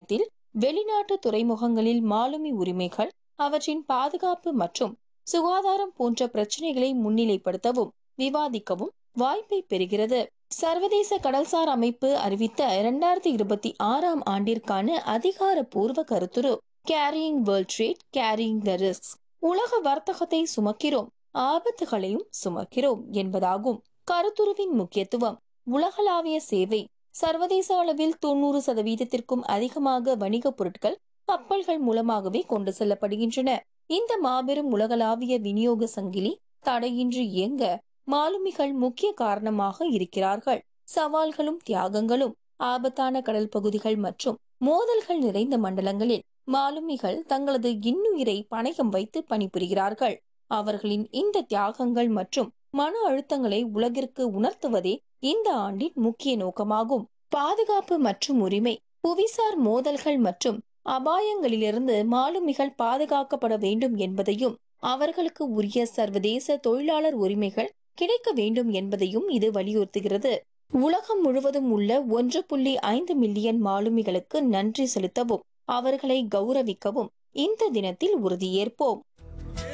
தினத்தில் வெளிநாட்டு துறைமுகங்களில் மாலுமி உரிமைகள் அவற்றின் பாதுகாப்பு மற்றும் சுகாதாரம் போன்ற பிரச்சனைகளை முன்னிலைப்படுத்தவும் விவாதிக்கவும் வாய்ப்பை பெறுகிறது சர்வதேச கடல்சார் அமைப்பு அறிவித்த இரண்டாயிரத்தி இருபத்தி ஆறாம் ஆண்டிற்கான அதிகாரப்பூர்வ கருத்துரு carrying world trade carrying the risk உலக வர்த்தகத்தை சுமக்கிறோம் ஆபத்துகளையும் சுமக்கிறோம் என்பதாகும் கருத்துருவின் முக்கியத்துவம் உலகளாவிய சேவை சர்வதேச அளவில் தொண்ணூறு சதவீதத்திற்கும் அதிகமாக வணிக பொருட்கள் கப்பல்கள் மூலமாகவே கொண்டு செல்லப்படுகின்றன இந்த மாபெரும் உலகளாவிய விநியோக சங்கிலி தடையின்றி இயங்க மாலுமிகள் முக்கிய காரணமாக இருக்கிறார்கள் சவால்களும் தியாகங்களும் ஆபத்தான கடல் பகுதிகள் மற்றும் மோதல்கள் நிறைந்த மண்டலங்களில் மாலுமிகள் தங்களது இன்னுயிரை பணயம் வைத்து பணிபுரிகிறார்கள் அவர்களின் இந்த தியாகங்கள் மற்றும் மன அழுத்தங்களை உலகிற்கு உணர்த்துவதே இந்த ஆண்டின் முக்கிய நோக்கமாகும் பாதுகாப்பு மற்றும் உரிமை புவிசார் மோதல்கள் மற்றும் அபாயங்களிலிருந்து மாலுமிகள் பாதுகாக்கப்பட வேண்டும் என்பதையும் அவர்களுக்கு உரிய சர்வதேச தொழிலாளர் உரிமைகள் கிடைக்க வேண்டும் என்பதையும் இது வலியுறுத்துகிறது உலகம் முழுவதும் உள்ள ஒன்று புள்ளி ஐந்து மில்லியன் மாலுமிகளுக்கு நன்றி செலுத்தவும் அவர்களை கௌரவிக்கவும் இந்த தினத்தில் உறுதியேற்போம்